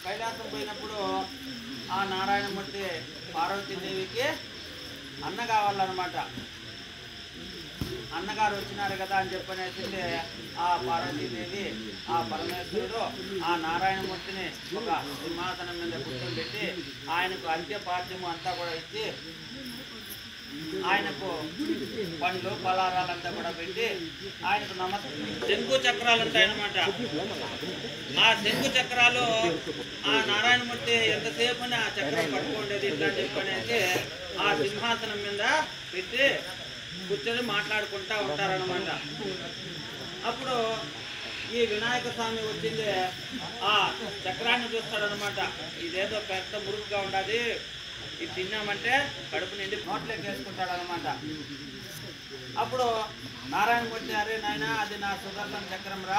కైలాసం పోయినప్పుడు ఆ నారాయణమూర్తి పార్వతీదేవికి అన్న కావాలన్నమాట అన్నగారు వచ్చినారు కదా అని చెప్పనేసి ఆ పార్వతీదేవి ఆ పరమేశ్వరుడు ఆ నారాయణమూర్తిని ఒక సింహాసనం మీద కూర్చోబెట్టి ఆయనకు అంత్యపాద్యము అంతా కూడా ఇచ్చి ఆయనకు పండ్లు పలారాలంతా కూడా పెట్టి ఆయనకు నమస్కారం శంకు చక్రాలు ఉంటాయన్నమాట ఆ శంకు చక్రాలు ఆ నారాయణమూర్తి ఎంతసేపు ఆ చక్రం పట్టుకోండేది ఇట్లా చెప్పనేసి ఆ సింహాసనం మీద పెట్టి కూర్చొని మాట్లాడుకుంటా ఉంటారన్నమాట అప్పుడు ఈ వినాయక స్వామి వచ్చింది ఆ చక్రాన్ని చూస్తాడనమాట ఇదేదో పెద్ద మురుగుగా ఉండదు ఇది తిన్నామంటే కడుపు నిండి నోట్లోకి వేసుకుంటాడు అనమాట అప్పుడు నారాయణమూర్తి అరే నాయన అది నా సుదర్శన చక్రం రా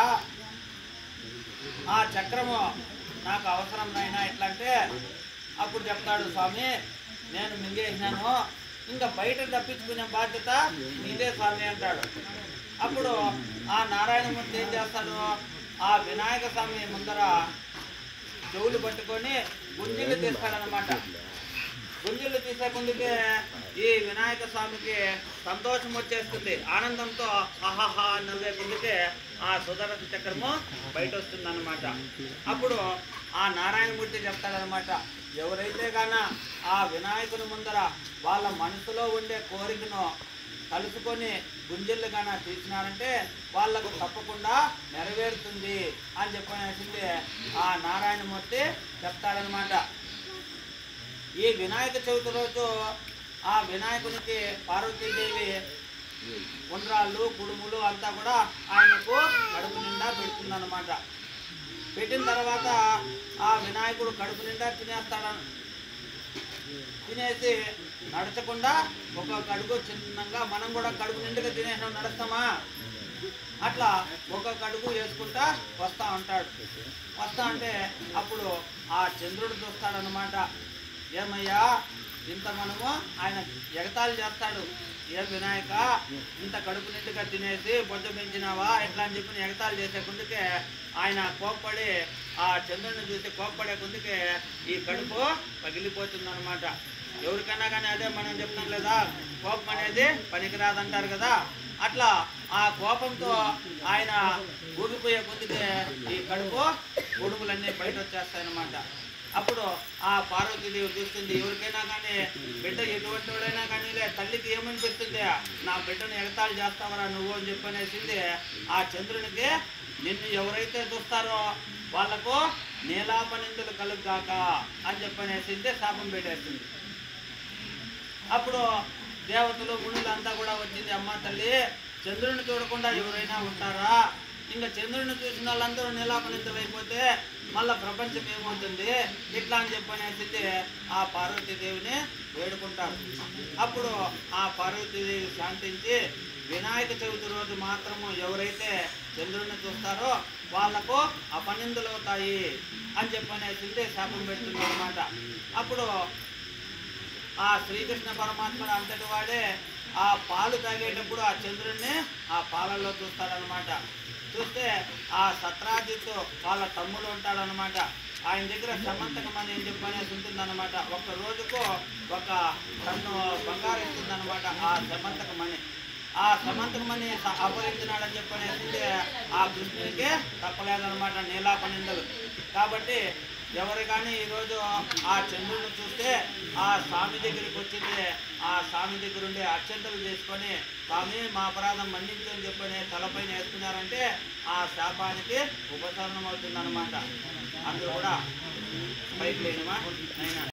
ఆ చక్రము నాకు అవసరం నాయన ఎట్లా అంటే అప్పుడు చెప్తాడు స్వామి నేను మింగేసినాను ఇంకా బయట తప్పించుకునే బాధ్యత నీదే స్వామి అంటాడు అప్పుడు ఆ నారాయణమూర్తి ఏం చేస్తాడు ఆ వినాయక స్వామి ముందర చెవులు పట్టుకొని గుంజిలు తీస్తాడనమాట గుంజిలు తీసే ముందుకే ఈ వినాయక స్వామికి సంతోషం వచ్చేస్తుంది ఆనందంతో ఆహాహా నవ్వే ముందుకే ఆ సుదర్శన చక్రము బయట వస్తుంది అనమాట అప్పుడు ఆ నారాయణమూర్తి చెప్తాడనమాట ఎవరైతే గాన ఆ వినాయకుని ముందర వాళ్ళ మనసులో ఉండే కోరికను కలుసుకొని గుంజెళ్ళు గాన తీసినారంటే వాళ్ళకు తప్పకుండా నెరవేరుతుంది అని చెప్పనేసింది ఆ నారాయణమూర్తి చెప్తాడనమాట ఈ వినాయక చవితి రోజు ఆ వినాయకునికి పార్వతీదేవి ఉండ్రాళ్ళు కుడుములు అంతా కూడా ఆయనకు కడుపు నిండా పెడుతుందన్నమాట పెట్టిన తర్వాత ఆ వినాయకుడు కడుపు నిండా తినేస్తాడు తినేసి నడచకుండా ఒక కడుగు చిన్నగా మనం కూడా కడుపు నిండుగా తినేసాం నడుస్తామా అట్లా ఒక కడుగు వేసుకుంటా వస్తా ఉంటాడు వస్తా అంటే అప్పుడు ఆ చంద్రుడు చూస్తాడనమాట ఏమయ్యా ఇంత మనము ఆయన ఎగతాళి చేస్తాడు ఏ వినాయక ఇంత కడుపు నిండుగా తినేసి బొజ్జ పెంచినావా ఎట్లా అని చెప్పి ఎగతాళి చేసే కొందుకే ఆయన కోప్పడి ఆ చంద్రుడిని చూసి కోప్పడే కొందుకే ఈ కడుపు పగిలిపోతుంది అనమాట ఎవరికైనా కానీ అదే మనం చెప్తాం లేదా కోపం అనేది పనికిరాదంటారు కదా అట్లా ఆ కోపంతో ఆయన ఊగిపోయే కొద్దికే ఈ కడుపు గొడుగులన్నీ బయట వచ్చేస్తాయన్నమాట అప్పుడు ఆ పార్వతీదేవి చూస్తుంది ఎవరికైనా కానీ బిడ్డ ఎటువంటి వాడైనా కానీ లే తల్లికి ఏమనిపిస్తుంది నా బిడ్డను ఎగతాళి చేస్తావరా నువ్వు అని చెప్పనేసింది ఆ చంద్రునికి నిన్ను ఎవరైతే చూస్తారో వాళ్ళకు నీలాపనిందులు కలుగుగాక అని చెప్పనేసింది శాపం పెట్టేస్తుంది అప్పుడు దేవతలు గుణులు అంతా కూడా వచ్చింది అమ్మ తల్లి చంద్రుని చూడకుండా ఎవరైనా ఉంటారా ఇంకా చంద్రుని చూసిన వాళ్ళందరూ నిలాపనింతలు అయిపోతే మళ్ళా ప్రపంచం ఏమవుతుంది ఇట్లా అని చెప్పనేసి ఆ పార్వతీదేవిని వేడుకుంటారు అప్పుడు ఆ పార్వతీదేవి శాంతించి వినాయక చవితి రోజు మాత్రము ఎవరైతే చంద్రుడిని చూస్తారో వాళ్ళకు అపనిందులు అవుతాయి అని చెప్పనేసి శాపం పెడుతుంది అనమాట అప్పుడు ఆ శ్రీకృష్ణ పరమాత్ముడు అంతటి వాడే ఆ పాలు తాగేటప్పుడు ఆ చంద్రుడిని ఆ పాలల్లో చూస్తాడనమాట చూస్తే ఆ సత్రాజిత్ వాళ్ళ తమ్ముడు ఉంటాడనమాట ఆయన దగ్గర సమంతకం అని చెప్పనేసి ఉంటుందన్నమాట ఒక రోజుకు ఒక టన్ను బంగారం ఇస్తుందన్నమాట ఆ సమంతకం అని ఆ సమంతకమని స- అపహరించినాడని చెప్పనేసి ఆ కృష్ణునికి తప్పలేదన్నమాట నీలాపనిందలు కాబట్టి ఎవరు కానీ ఈరోజు ఆ చంద్రుడిని చూస్తే ఆ స్వామి దగ్గరికి వచ్చింది ఆ స్వామి దగ్గర ఉండే అత్యంతలు చేసుకొని స్వామి మా అపరాధం మన్నించు అని చెప్పని తలపైన వేసుకున్నారంటే ఆ శాపానికి ఉపశమనం అవుతుందన్నమాట అందరూ కూడా బయట లేనివా నైనా